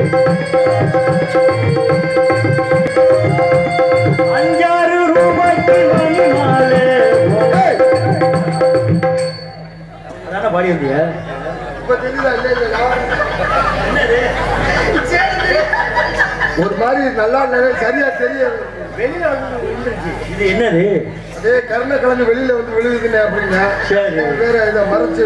அஞ்சாறு ரூபாய்க்கு மணி மாலை ஏய், அதான பாடி வந்தியா இப்ப தெரியுதா இல்ல இல்ல என்னது ஒரு மாதிரி நல்லா இல்ல, சரியா தெரியாது வெளியில வந்து விழுந்துருச்சு இது என்னது அதே கருணக்கிழங்கு வெளியில வந்து விழுகுதுன்னு அப்படிங்க சரி. வேற இதை மறைச்சு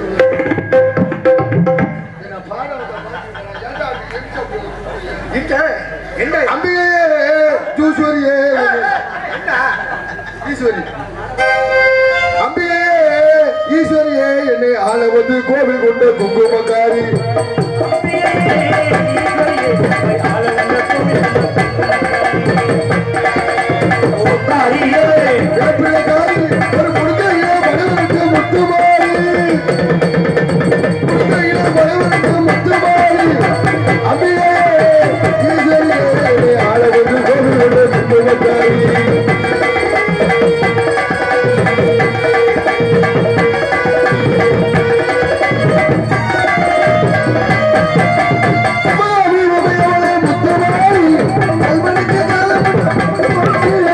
நான் பாட வந்த பாட்டு ஏன்டா அப்படி எரிச்ச போகுது? இங்க என்ன அம்பிகையே ஜூஸ்வரியே என்ன ஈஸ்வரி அம்பிகையே ஈஸ்வரியே என்னை ஆள வந்து கோவில் கொண்ட குங்குமக்காரி வேப்பிலைக்காரி ஒரு முடுக்கையிலே மனிதனுக்கு முத்துமாரி முடுக்கையிலே மனிதனுக்கு முத்துமாரி அம்பிகையே ஈஸ்வரியே என்னை ஆள வந்து கோவில் கொண்ட குங்குமக்காரி சுமாரி உமையோளே முத்துமாரி கல்வனுக்கு காலம் முத்துமாரி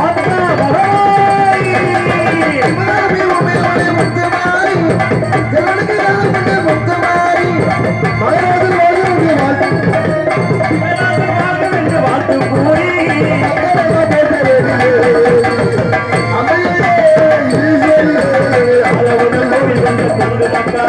சுமாரி உமையோளே முத்துமாரி கல்வனுக்கு காலம் முத்துமாரி மலையாளத்தில் வாழ்ந்து வாழ்த்து அம்மையே ஈஸ்வரியே அளவுடன்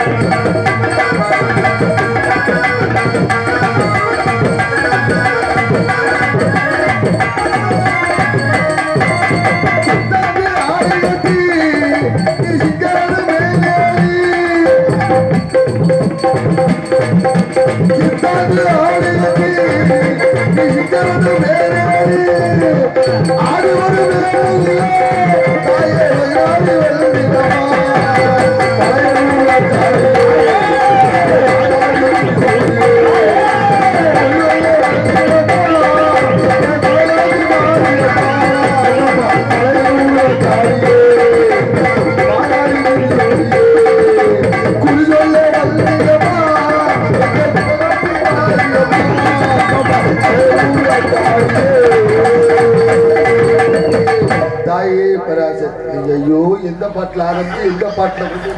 சித்தாந்து ஆலயத்தி சிங்கார மேலேறி சித்தாந்து ஆலயத்தி சிங்கார மேலேறி ஆடு ஒரு மேலே தாயே வயிறாடி வெள்ளிடமா தாயே தாயே தாயே பராசக்தி ஐயோ எந்த பாட்டுல ஆரம்பிச்சு எந்த பாட்டுல முடியும்?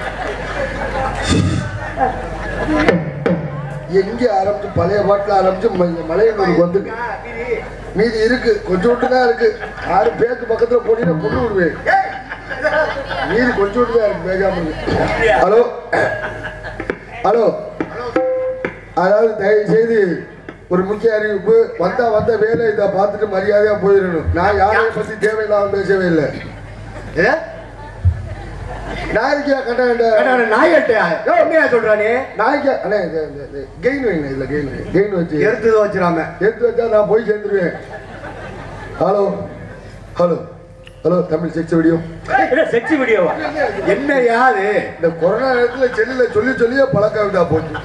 எங்க ஆரம்பிச்சு பழைய பாட்டுல ஆரம்பிச்சு ம- மலையனூருக்கு வந்து மீதி இருக்கு கொஞ்சோண்டு தான் இருக்கு ஆறு பேருக்கு பக்கத்துல போனீங்கன்னா கொண்டு விடுவேன் மீதி கொஞ்சோண்டு தான் இருக்கு பேசாம இருக்கு ஹலோ ஹலோ அதாவது தயவு செய்து ஒரு முக்கிய அறிவிப்பு வந்தா வந்த வேலை இதை பார்த்துட்டு மரியாதையா போயிடணும் நான் யாரையும் பத்தி தேவையில்லாம பேசவே இல்லை ஏ? நாய்க்கா கட்ட வேண்டாம் அட, அட, நாயட்டையா என்னையா சொல்றானே நாய்க்கா அண்ணே கெயின் வைங்க இதுல கெயின் கெயின் வச்சு எடுத்தது வச்சிடாம எடுத்து வச்சா நான் போய் சேர்ந்துருவேன் hello hello hello Tamil sex video sex வீடியோவா என்ன யாரு இந்த கொரோனா நேரத்துல செல்லுல சொல்லி சொல்லியே பழக்கம் இதா போச்சு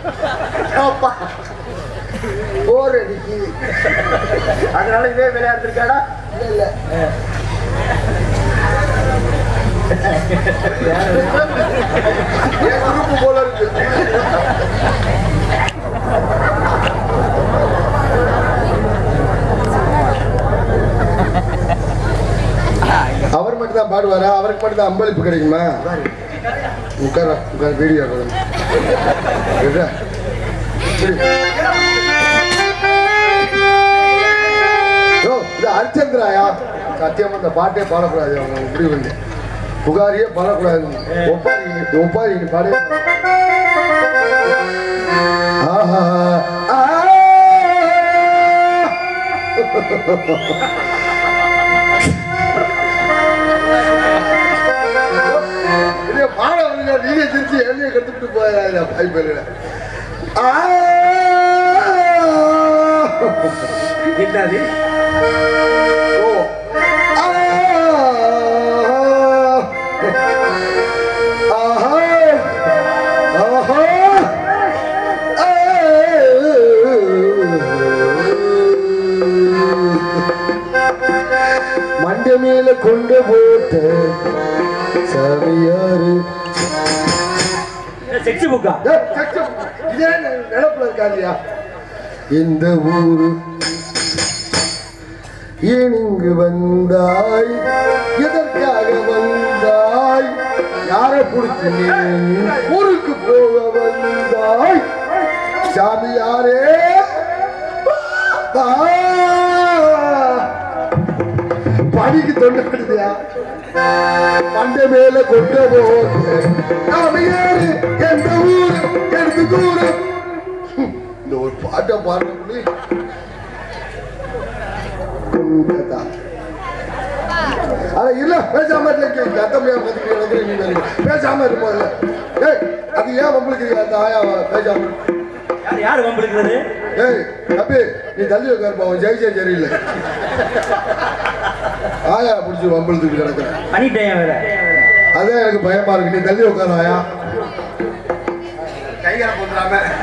போர் அடிக்கு அதனால இதே விளையாடுறதுக்காடா இல்ல இல்ல என் குரூப் போல இருக்கு அவர் மட்டும் தான் பாடுவாரா அவருக்கு மட்டும் தான் அம்பளிப்பு கிடைக்குமா உட்கார உட்கார வீடியோ ஓ இது ஹரிச்சந்திராயா சத்தியமா இந்த பாட்டே பாடக்கூடாது அவங்க முடிவு இல்லை புகாரியே பாடக்கூடாது ஒப்பாரி ஒப்பாரி நீ பாடு ஆஹா ஆ. இல்லையா, பாட வரல நீங்க திருச்சி எழுதிய கத்துட்டு போயிடாத வாய்ப்பு ஆ என்னது ஓ ஆ ஆஹா ஆஹா மண்ட மேல கொண்டு போட்ட சாமியாரு செக்ஸ் புக்கா ஏய், சச்சம், இதே நினப்புல இருக்கா இல்லையா இந்த ஊரு ஏன் இங்கு வந்தாய் எதற்காக வந்தாய் யாரை பிடிச்சி நீ ஊருக்கு போக வந்தாய் சாமி யாரே ஆ! பணிக்கு தொண்டு கட்டுதியா பண்டை மேல கொண்ட போது நாம யாரு எந்த ஊரு எடுத்து தூரம் இந்த ஒரு பாட்டை பாடுறது அத இல்ல பேசாம இருக்க கத்தமையா பத்தி எனக்கு நீ வேணும். பேசாம இருப்போம் இல்ல ஏய் அது ஏன் உங்களுக்கு அந்த ஆயா பேசாம இருக்கு? யார் யார் வம்பிழுக்கிறது ஏய் தம்பி நீ தள்ளி உட்காருப்பா அவன் ஜெயிச்சே சரியில்லை ஆயா பிடிச்சி வம்பளத்துக்கு கிடக்குறேன் பண்ணிட்டேன் வேற அதான் எனக்கு பயமா இருக்கு நீ தள்ளி உட்காரு ஆயா கைகளை போட்டுறாம